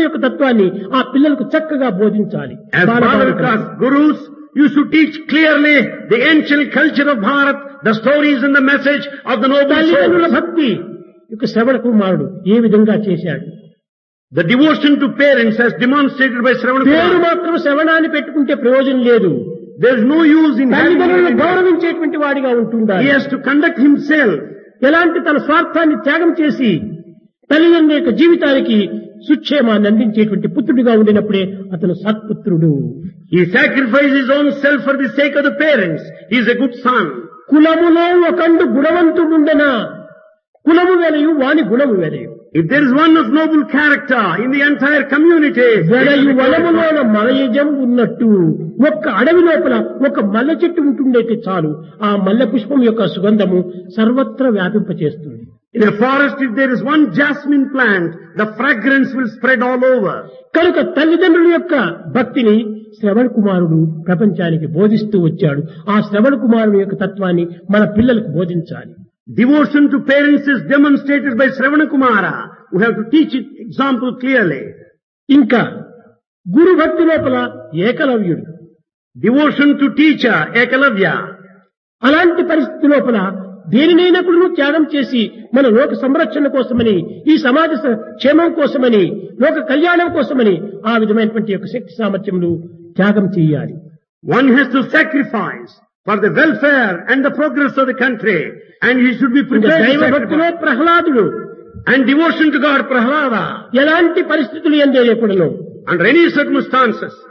యొక్క తత్వాన్ని ఆ పిల్లలకు చక్కగా బోధించాలి As బాలబాలికలకు. Bhagavatas gurus used to teach clearly the ancient culture of Bharat, the stories and the message of the noble తల్లిదండ్రుల souls. భక్తి యొక్క శ్రవణ కుమారుడు ఏ విధంగా చేశాడు The devotion to parents as demonstrated by Sravana పేరు Kumar. మాత్రం శ్రవణాన్ని పెట్టుకుంటే ప్రయోజనం లేదు There is no use in having తల్లిదండ్రులను him. గౌరవించేటువంటి వాడిగా ఉంటుండాలి He has to conduct himself ఎలాంటి తన స్వార్థాన్ని త్యాగం చేసి తల్లిదండ్రుల యొక్క జీవితానికి సుక్షేమాన్ని అందించేటువంటి పుత్రుడిగా ఉండినప్పుడే అతను సత్పుత్రుడు He sacrificed his own self for the sake of the parents. He is a good son. కులములో ఒకండు గుణవంతుడుండన కులము వెలయు వాని గుణము వెలయు If there is one of noble character in the entire community, వెలయు వనములోన మలయజం ఉన్నట్టు ఒక్క అడవి లోపల ఒక మల్లె చెట్టు ఉంటుండేటి చాలు ఆ మల్లె పుష్పం యొక్క సుగంధము సర్వత్రా వ్యాపింపచేస్తుంది in a forest, if there is one jasmine plant, the fragrance will spread all over. కనుక తల్లిదండ్రుల యొక్క భక్తిని శ్రవణ కుమారుడు ప్రపంచానికి బోధిస్తూ వచ్చాడు ఆ శ్రవణ కుమారుడు యొక్క తత్వాన్ని మన పిల్లలకు బోధించాలి Devotion to parents is demonstrated by Sravana Kumara. We have to teach it example clearly. ఇంకా గురు భక్తి లోపల ఏకలవ్యుడు Devotion to teacher, Ekalavya. అలాంటి పరిస్థితి లోపల దేనినైనా కూడా త్యాగం చేసి మన లోక సంరక్షణ కోసమని ఈ సమాజ స- క్షేమం కోసమని లోక కళ్యాణం కోసమని ఆ విధమైనటువంటి యొక్క శక్తి సామర్థ్యములు త్యాగం చేయాలి One has to sacrifice for the welfare and the progress of the country. And he should be ఇంకా prepared to దైవ భక్తిలో sacrifice. ప్రహ్లాదుడు And devotion to God, Prahlada. ఎలాంటి పరిస్థితులు ఎందే లేకూడను Under any circumstances,